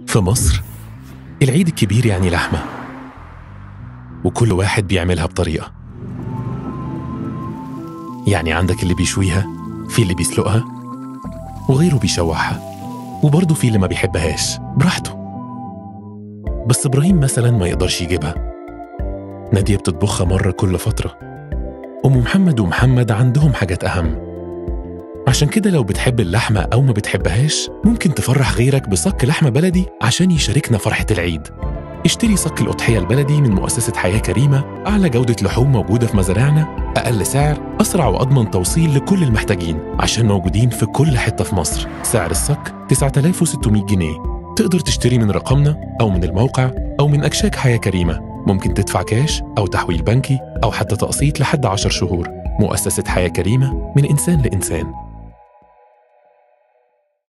في مصر العيد الكبير يعني لحمة وكل واحد بيعملها بطريقة يعني عندك اللي بيشويها في اللي بيسلقها وغيره بيشوحها وبرضه في اللي ما بيحبهاش براحته بس إبراهيم مثلا ما يقدرش يجيبها نادية بتطبخها مرة كل فترة أم محمد ومحمد عندهم حاجات أهم عشان كده لو بتحب اللحمة أو ما بتحبهاش ممكن تفرح غيرك بصك لحمة بلدي عشان يشاركنا فرحة العيد اشتري صك الأضحية البلدي من مؤسسة حياة كريمة أعلى جودة لحوم موجودة في مزارعنا أقل سعر أسرع وأضمن توصيل لكل المحتاجين عشان موجودين في كل حتة في مصر سعر الصك 9600 جنيه تقدر تشتري من رقمنا أو من الموقع أو من أكشاك حياة كريمة ممكن تدفع كاش أو تحويل بنكي أو حتى تقسيط لحد 10 شهور مؤسسة حياة كريمة من إنسان لإنسان